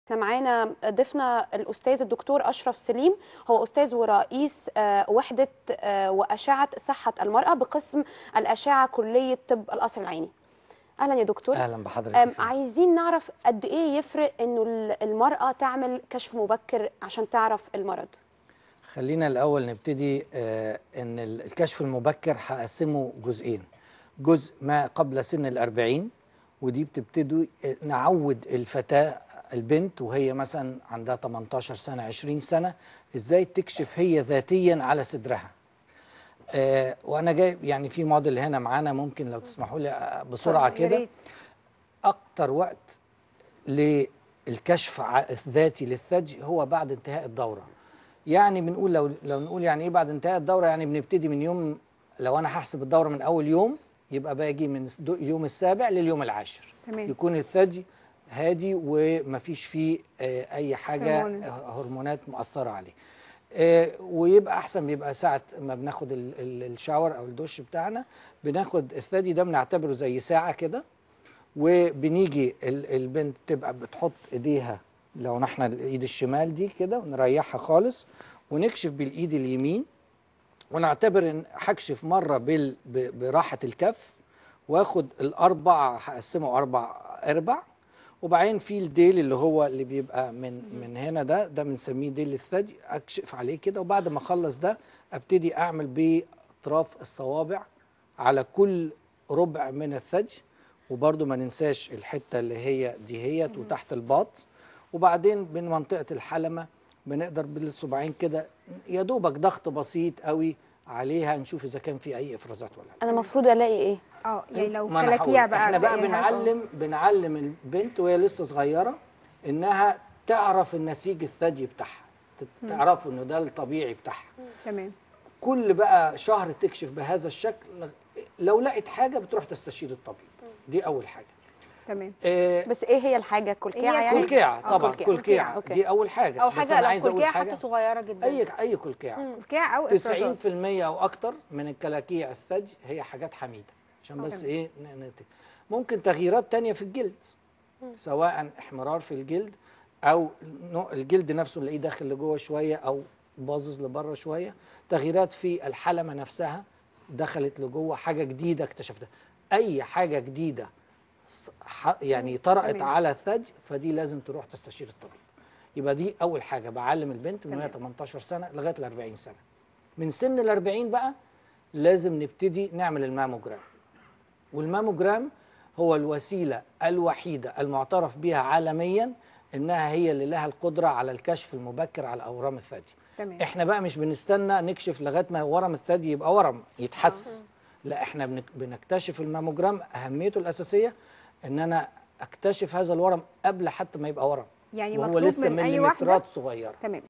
احنا معانا ضيفنا الاستاذ الدكتور اشرف سليم هو استاذ ورئيس آه، وحده آه، واشعه صحه المراه بقسم الاشعه كليه طب القصر العيني اهلا يا دكتور اهلا بحضرتك آم، يا فندم. عايزين نعرف قد ايه يفرق انه ال- المراه تعمل كشف مبكر عشان تعرف المرض خلينا الاول نبتدي آه ان ال- الكشف المبكر هقسمه جزئين جزء ما قبل سن الأربعين ودي بتبتدي آه، نعود الفتاة البنت وهي مثلا عندها 18 سنة 20 سنة ازاي تكشف هي ذاتيا على صدرها آه وانا جايب يعني في موديل هنا معانا ممكن لو تسمحوا لي آه، بسرعة يا كده ريت. اكتر وقت للكشف ع- الذاتي للثدي هو بعد انتهاء الدوره يعني بنقول لو لو نقول يعني ايه بعد انتهاء الدوره يعني بنبتدي من يوم لو انا هحسب الدوره من اول يوم يبقى باجي من الس- دو- اليوم السابع لليوم العاشر تمام. يكون الثدي هادي ومفيش فيه آه، اي حاجه هرمونات. آه، هرمونات مؤثره عليه آه، ويبقى احسن بيبقى ساعه ما بناخد ال- ال- الشاور او الدش بتاعنا بناخد الثدي ده بنعتبره زي ساعه كده وبنيجي ال- البنت تبقى بتحط ايديها لو نحن الايد الشمال دي كده ونريحها خالص ونكشف بالايد اليمين ونعتبر ان هكشف مره بال ب- براحه الكف واخد الاربع هقسمه اربع اربع وبعدين في الديل اللي هو اللي بيبقى من من هنا ده ده بنسميه ديل الثدي اكشف عليه كده وبعد ما اخلص ده ابتدي اعمل باطراف الصوابع على كل ربع من الثدي وبرده ما ننساش الحته اللي هي دهيت وتحت الباط وبعدين من منطقه الحلمه بنقدر بالصباعين كده يا دوبك ضغط بسيط قوي عليها نشوف اذا كان في اي افرازات ولا لا انا المفروض الاقي ايه اه يعني لو ما أنا كلاكيع هقول. بقى احنا بقى تلاقيها- بنعلم بنعلم البنت وهي لسه صغيره انها تعرف النسيج الثدي بتاعها ت- تعرفوا انه ده الطبيعي بتاعها تمام كل بقى شهر تكشف بهذا الشكل لو لقت حاجه بتروح تستشير الطبيب دي اول حاجه تمام آه بس ايه هي الحاجه كلكيعه هي يعني كلكيعه آه، طبعا كلكيعة. كلكيعه أوكي. دي اول حاجه او بس حاجه أنا لو عايز أقول كلكيعه حاجة. حتى صغيره جدا اي اي كلكيعه كلاكيع او افرازات 90% او اكتر من الكلاكيع الثدي هي حاجات حميده عشان بس تمام. ايه ن- نت- ممكن تغييرات تانية في الجلد سواء احمرار في الجلد او نوع الجلد نفسه نلاقيه داخل لجوه شويه او باظظ لبره شويه تغييرات في الحلمه نفسها دخلت لجوه حاجه جديده اكتشفتها اي حاجه جديده ص- ح- يعني طرأت تمام. على الثدي فدي لازم تروح تستشير الطبيب يبقى دي اول حاجه بعلم البنت من وهي تمام. 18 سنه لغايه ال 40 سنه من سن ال 40 بقى لازم نبتدي نعمل الماموجرام والماموجرام هو الوسيله الوحيده المعترف بها عالميا انها هي اللي لها القدره على الكشف المبكر على اورام الثدي تمام احنا بقى مش بنستنى نكشف لغايه ما ورم الثدي يبقى ورم يتحسس لا احنا بنك- بنكتشف الماموجرام اهميته الاساسيه ان انا اكتشف هذا الورم قبل حتى ما يبقى ورم يعني وهو مطلوب لسه من اي واحده مليمترات صغيره تمام